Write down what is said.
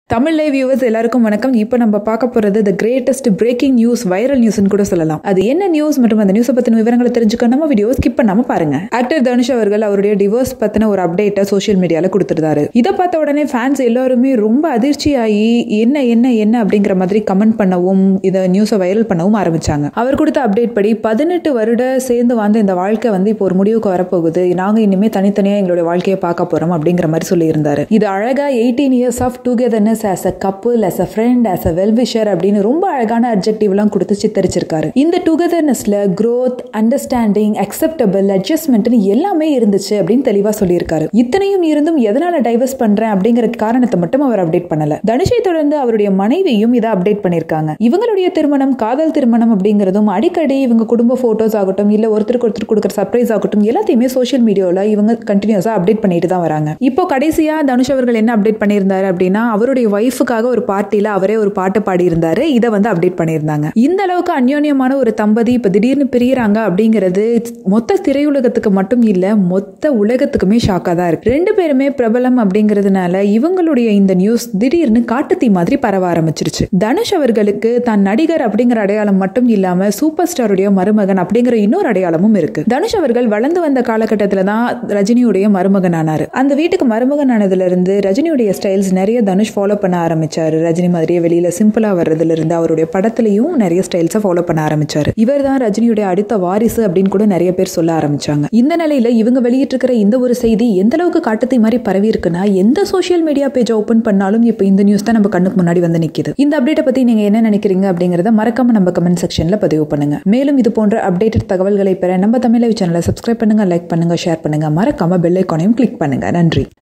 Tamil live viewers எல்லாருக்கும் வணக்கம் இப்போ நம்ம பார்க்க போறது the greatest breaking news viral நியூஸ்னு கூட சொல்லலாம் அது என்ன நியூஸ் மற்றும் அந்த நியூஸை பத்தின விவரங்களை தெரிஞ்சுக்க நம்ம வீடியோ ஸ்கிப் பண்ணாம பாருங்க ஆக்டர் தனுஷ் அவர்கள் அவருடைய டிவோர்ஸ் பத்தின ஒரு அப்டேட்டை சோஷியல் மீடியால கொடுத்திருந்தாரு இதை பார்த்த உடனே ஃபேன்ஸ் எல்லாருமே ரொம்ப அதிர்ச்சியாகி என்ன என்ன என்ன அப்படிங்கிற மாதிரி கமெண்ட் பண்ணவும் இதை நியூஸை வைரல் பண்ணவும் ஆரம்பிச்சாங்க அவர் கொடுத்த அப்டேட் படி பதினெட்டு வருட சேர்ந்து வாழ்ந்த இந்த வாழ்க்கை வந்து இப்போ ஒரு முடிவுக்கு வரப்போகுது நாங்க இனிமே தனித்தனியா எங்களுடைய வாழ்க்கையை பார்க்க போறோம் அப்படிங்கிற மாதிரி சொல்லியிருந்தாரு இது அழகா eighteen years of togetherness as a couple as a friend as a wellwisher அப்படின்னு ரொம்ப அழகான அப்ஜெக்டிவ் எல்லாம் கொடுத்து சித்தரிச்சிருக்காரு இந்த டுகெதர்னஸ்ல growth அண்டர்ஸ்டாண்டிங் அக்செப்டபிள் அட்ஜஸ்ட்மெண்ட்னு எல்லாமே இருந்துச்சு அப்படின்னு தெளிவா சொல்லியிருக்காரு இத்தனையும் இருந்தும் எதனால டைவர்ஸ் பண்றேன் அப்படிங்கிற காரணத்தை மட்டும் அவர் அப்டேட் பண்ணல தனுஷை தொடர்ந்து அவருடைய மனைவியும் இதை அப்டேட் பண்ணியிருக்காங்க இவங்களுடைய திருமணம் காதல் திருமணம் அப்படிங்கிறதும் அடிக்கடி இவங்க குடும்ப போட்டோஸ் ஆகட்டும் இல்ல ஒருத்தருக்கு ஒருத்தர் கொடுக்குற சர்ப்ரைஸ் ஆகட்டும் எல்லாத்தையுமே சோஷியல் மீடியாவில் இவங்க கண்டினியூஸா அப்டேட் பண்ணிட்டு தான் வராங்க இப்போ கடைசியா தனுஷ் அவர்கள் என்ன அப்டேட் பண்ணியிருந்தாரு அப்படின்னா அவருடைய ஒய்ஃபுக்காக ஒரு பார்ட்டியில அவரே ஒரு பாட்டு பாடி இருந்தாரு இதை வந்து அப்டேட் பண்ணியிருந்தாங்க இந்த அளவுக்கு அந்யோன்யமான ஒரு தம்பதி இப்ப திடீர்னு பிரியறாங்க அப்படிங்கிறது மொத்த திரையுலகத்துக்கு மட்டும் இல்ல மொத்த உலகத்துக்குமே ஷாக்கா தான் இருக்கு ரெண்டு பேருமே பிரபலம் அப்படிங்கிறதுனால இவங்களுடைய இந்த நியூஸ் திடீர்னு காட்டுத்தீ மாதிரி பரவ ஆரம்பிச்சிருச்சு தனுஷ் அவர்களுக்கு தான் நடிகர் அப்படிங்கிற அடையாளம் மட்டும் இல்லாம சூப்பர் ஸ்டாருடைய மருமகன் அப்படிங்கிற இன்னொரு அடையாளமும் இருக்கு தனுஷ் அவர்கள் வளர்ந்து வந்த காலகட்டத்துல தான் ரஜினியுடைய மருமகன் ஆனாரு அந்த வீட்டுக்கு மருமகன் ஆனதுல இருந்து ரஜினியுடைய ஸ்டைல்ஸ் நிறைய தனுஷ் ஃபாலோ பண்ண ஆரம்பிச்சாரு ரஜினி மாதிரியே வெளியில சிம்பிளா வர்றதுல இருந்து அவருடைய படத்துலயும் நிறைய ஸ்டைல்ஸை ஃபாலோ பண்ண ஆரம்பிச்சாரு இவர் தான் ரஜினியுடைய அடுத்த வாரிசு அப்படின்னு கூட நிறைய பேர் சொல்ல ஆரம்பிச்சாங்க இந்த நிலையில இவங்க வெளியிட்டிருக்கிற இந்த ஒரு செய்தி எந்த அளவுக்கு காட்டுத்தீ மாதிரி பரவி இருக்குன்னா எந்த சோஷியல் மீடியா பேஜ் ஓபன் பண்ணாலும் இப்போ இந்த நியூஸ் தான் நம்ம கண்ணுக்கு முன்னாடி வந்து நிக்குது இந்த அப்டேட்டை பத்தி நீங்க என்ன நினைக்கிறீங்க அப்படிங்கறத மறக்காம நம்ம கமெண்ட் செக்ஷன்ல பதிவு பண்ணுங்க மேலும் இது போன்ற அப்டேட்டட் தகவல்களை பெற நம்ம தமிழ் சேனலை சப்ஸ்கிரைப் பண்ணுங்க லைக் பண்ணுங்க ஷேர் பண்ணுங்க மறக்காம பெல் ஐக்கானையும் கிளிக் பண்ணுங்க நன்றி